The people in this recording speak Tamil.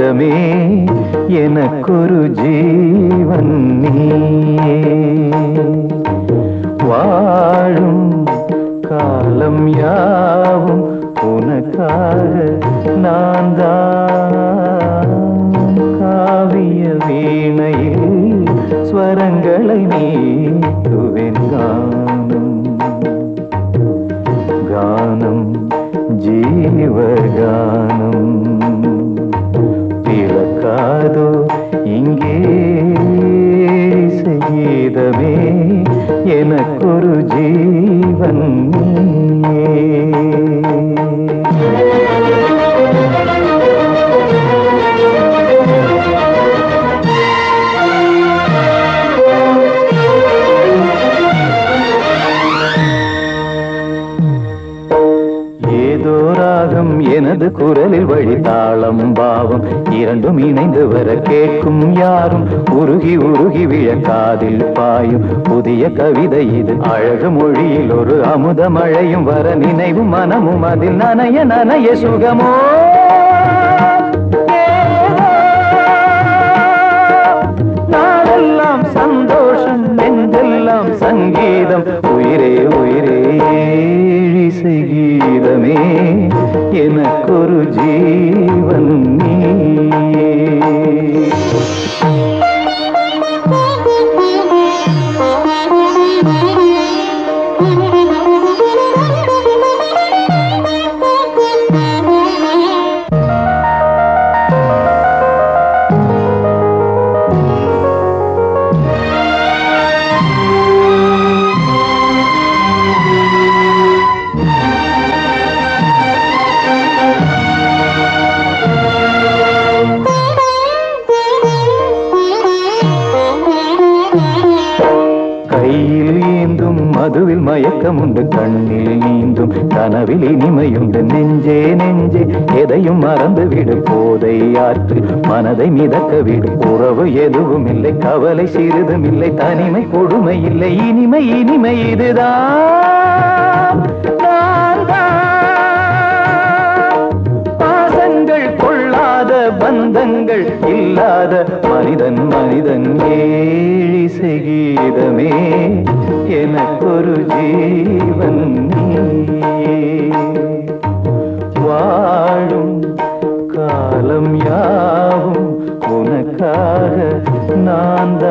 சங்கீதமே எனக்கொரு ஜீவன் நீயே வாழும் காலம் யாவும் உனக்காக நான் தான் காவிய வீணையில் ஸ்வரங்களை நீட்டுவேன் கானம் கானம் ஜீவகானம் பிறக்காதோ இங்கே செய்தமே எனக்கொரு ஜீவன் நீயே. ஏதோ ராகம் எனது குரலில் வழி தாளம் பாவம் இரண்டும் இணைந்து வர கேட்கும் யாரும் உருகி உருகி விழ காதில் பாயும் புதிய கவிதை இது அழகு மொழியில் ஒரு அமுத மழையும் வர நினைவும் மனமும் அதில் நனைய நனைய சுகமோ நாளெல்லாம் சந்தோஷம் நெஞ்செல்லாம் சங்கீதம் உயிரே உயிரே இசை கீதமே எனக்கொரு ஜீவன் நீயே கையில் ஏந்தும் மதுவில் மயக்கம் உண்டு கண்ணில் நீந்தும் கனவில் இனிமையுண்டு நெஞ்சே நெஞ்சே எதையும் மறந்து விடு போதை ஆற்று மனதை மிதக்க விடு உறவு எதுவும் இல்லை கவலை சிறிதும் இல்லை தனிமை கொடுமை இல்லை இனிமை இனிமை இதுதான் நான் தான். பாசங்கள் கொள்ளாத பந்தங்கள் இல்லாத மனிதன் மனிதன் ஏழிசை கீதமே எனக்கொரு ஜீவன் நீயே. வாழும் காலம் யாவும் உனக்காக நான் தான்